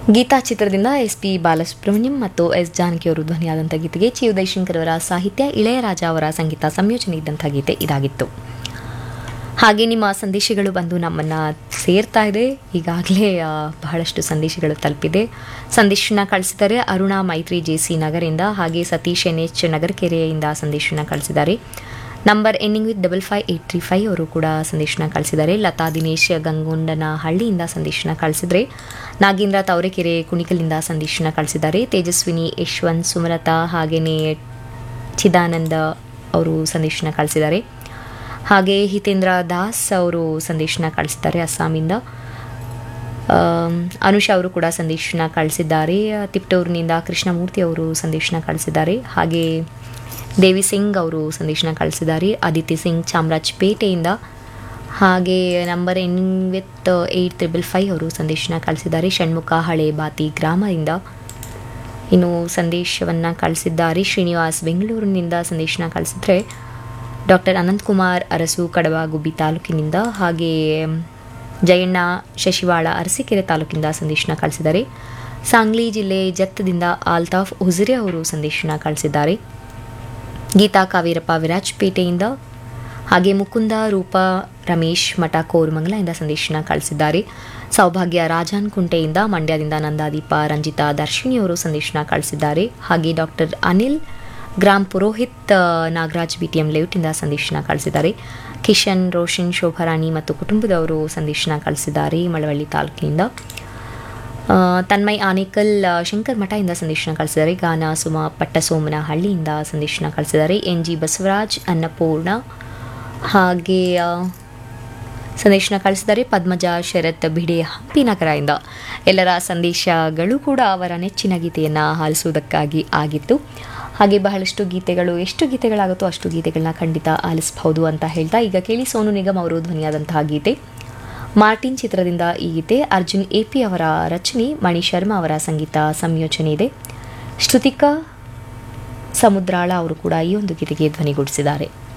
ಗೀತಾ ಚಿತ್ರದಿಂದ S P Balasubrahmanyam ಮತ್ತು S Janaki ಅವರು ಧ್ವನಿಯಾದಂಥ ಗೀತೆಗೆ ಚಿ ಉದಯಶಂಕರ್ ಅವರ ಸಾಹಿತ್ಯ ಇಳೆಯರಾಜ ಅವರ ಸಂಗೀತ ಸಂಯೋಜನೆ ಇದ್ದಂಥ ಗೀತೆ ಇದಾಗಿತ್ತು ಹಾಗೆ ನಿಮ್ಮ ಸಂದೇಶಗಳು ಬಂದು ನಮ್ಮನ್ನು ಸೇರ್ತಾ ಇದೆ ಈಗಾಗಲೇ ಆ, ಬಹಳಷ್ಟು ಸಂದೇಶಗಳು ತಲುಪಿದೆ ಸಂದೇಶನ ಕಳಿಸಿದ್ದಾರೆ ಅರುಣಾ ಮೈತ್ರಿ ಜೆ ಸಿ ನಗರಿಂದ ಹಾಗೆ ಸತೀಶ್ ಎನ್ ಎಚ್ ನಗರಕೆರೆಯಿಂದ ಸಂದೇಶನ ಕಳಿಸಿದ್ದಾರೆ number ending with double five eight three five ಅವರು ಕೂಡ ಸಂದೇಶನ ಕಳಿಸಿದ್ದಾರೆ ಲತಾ ದಿನೇಶ್ ಗಂಗೊಂಡನ ಹಳ್ಳಿಯಿಂದ ಸಂದೇಶನ ಕಳಿಸಿದರೆ ನಾಗೇಂದ್ರ ತವರೆಕೆರೆ ಕುಣಿಕಲಿಂದ ಸಂದೇಶನ ಕಳಿಸಿದ್ದಾರೆ ತೇಜಸ್ವಿನಿ ಯಶವಂತ್ ಸುಮಲತಾ ಹಾಗೆಯೇ ಚಿದಾನಂದ ಅವರು ಸಂದೇಶನ ಕಳಿಸಿದ್ದಾರೆ ಹಾಗೆ ಹಿತೇಂದ್ರ ದಾಸ್ ಅವರು ಸಂದೇಶನ ಕಳಿಸಿದ್ದಾರೆ ಅಸ್ಸಾಮಿಂದ ಆಮ್, ಅನುಷಾ ಅವರು ಕೂಡ ಸಂದೇಶನ ಕಳಿಸಿದ್ದಾರೆ ತಿಪ್ಟೂರಿನಿಂದ ಕೃಷ್ಣಮೂರ್ತಿ ಅವರು ಸಂದೇಶನ ಕಳಿಸಿದ್ದಾರೆ ಹಾಗೆ ದೇವಿ ಸಿಂಗ್ ಅವರು ಸಂದೇಶನ ಕಳಿಸಿದ್ದಾರೆ ಅದಿತಿ ಸಿಂಗ್ ಚಾಮರಾಜಪೇಟೆಯಿಂದ ಹಾಗೆ number N with eight triple five ಅವರು ಸಂದೇಶನ ಕಳಿಸಿದ್ದಾರೆ ಷಣ್ಮುಖ ಹಳೆ ಬಾತಿ ಗ್ರಾಮದಿಂದ ಇನ್ನು ಸಂದೇಶವನ್ನು ಕಳಿಸಿದ್ದಾರೆ ಶ್ರೀನಿವಾಸ್ ಬೆಂಗಳೂರಿನಿಂದ ಸಂದೇಶನ ಕಳಿಸಿದ್ರೆ ಡಾಕ್ಟರ್ ಅನಂತಕುಮಾರ್ ಅರಸು ಕಡವ ಗುಬ್ಬಿ ತಾಲೂಕಿನಿಂದ ಹಾಗೆ ಜಯಣ್ಣ ಶಶಿವಾಳ ಅರಸೀಕೆರೆ ತಾಲೂಕಿನಿಂದ ಸಂದೇಶನ ಕಳಿಸಿದ್ದಾರೆ ಸಾಂಗ್ಲಿ ಜಿಲ್ಲೆ ಜತ್ತದಿಂದ ಆಲ್ತಾಫ್ ಹುಜಿರೆ ಅವರು ಸಂದೇಶನ ಕಳಿಸಿದ್ದಾರೆ ಗೀತಾ ಕಾವೇರಪ್ಪ ವಿರಾಜಪೇಟೆಯಿಂದ ಹಾಗೆ ಮುಕುಂದ ರೂಪ ರಮೇಶ್ ಮಠ ಕೋರಮಂಗಲದಿಂದ ಸಂದೇಶನ ಕಳಿಸಿದ್ದಾರೆ ಸೌಭಾಗ್ಯ ರಾಜಾನ್ ಕುಂಟೆಯಿಂದ ಮಂಡ್ಯದಿಂದ ನಂದಾದೀಪ ರಂಜಿತಾ ದರ್ಶಿನಿ ಅವರು ಸಂದೇಶನ ಕಳಿಸಿದ್ದಾರೆ ಹಾಗೆ ಡಾಕ್ಟರ್ ಅನಿಲ್ ಗ್ರಾಮ್ ಪುರೋಹಿತ್ ಆ, ನಾಗರಾಜ್ ಬಿ ಟಿ ಎಂ ಲೇಔಟಿಂದ ಸಂದೇಶನ ಕಳಿಸಿದ್ದಾರೆ ಕಿಶನ್ ರೋಷನ್ ಶೋಭಾರಾಣಿ ಮತ್ತು ಕುಟುಂಬದವರು ಸಂದೇಶನ ಕಳಿಸಿದ್ದಾರೆ ಮಳವಳ್ಳಿ ತಾಲೂಕಿನಿಂದ ಆ, ತನ್ಮಯ್ ಆನೇಕಲ್ ಆ, ಶಂಕರ್ ಮಠದಿಂದ ಸಂದೇಶನ ಕಳಿಸಿದ್ದಾರೆ ಗಾನ ಸುಮ ಪಟ್ಟಸೋಮನ ಹಳ್ಳಿಯಿಂದ ಸಂದೇಶನ ಕಳಿಸಿದ್ದಾರೆ ಎನ್ ಜಿ ಬಸವರಾಜ್ ಅನ್ನಪೂರ್ಣ ಹಾಗೆ ಆ, ಸಂದೇಶನ ಕಳಿಸಿದ್ದಾರೆ ಪದ್ಮಜ ಶರತ್ ಭಿಡೆ ಹಂಪಿ ನಗರದಿಂದ ಎಲ್ಲರ ಸಂದೇಶಗಳು ಕೂಡ ಅವರ ನೆಚ್ಚಿನ ಗೀತೆಯನ್ನು ಆಲಿಸುವುದಕ್ಕಾಗಿ ಆಗಿತ್ತು ಹಾಗೆ ಬಹಳಷ್ಟು ಗೀತೆಗಳು ಎಷ್ಟು ಗೀತೆಗಳಾಗುತ್ತೋ ಅಷ್ಟು ಗೀತೆಗಳನ್ನ ಖಂಡಿತ ಆಲಿಸಬಹುದು ಅಂತ ಹೇಳ್ತಾ ಈಗ ಕೇಳಿ ಸೋನು ನಿಗಮ್ ಅವರು ಧ್ವನಿಯಾದಂತಹ ಗೀತೆ ಮಾರ್ಟಿನ್ ಚಿತ್ರದಿಂದ ಈ ಗೀತೆ ಅರ್ಜುನ್ ಎ ಪಿ ಅವರ ರಚನೆ ಮಣಿ ಶರ್ಮಾ ಅವರ ಸಂಗೀತ ಸಂಯೋಜನೆ ಇದೆ ಶ್ರುತಿಕಾ ಸಮುದ್ರಾಳ ಅವರು ಕೂಡ ಈ ಒಂದು ಗೀತೆಗೆ ಧ್ವನಿಗೂಡಿಸಿದ್ದಾರೆ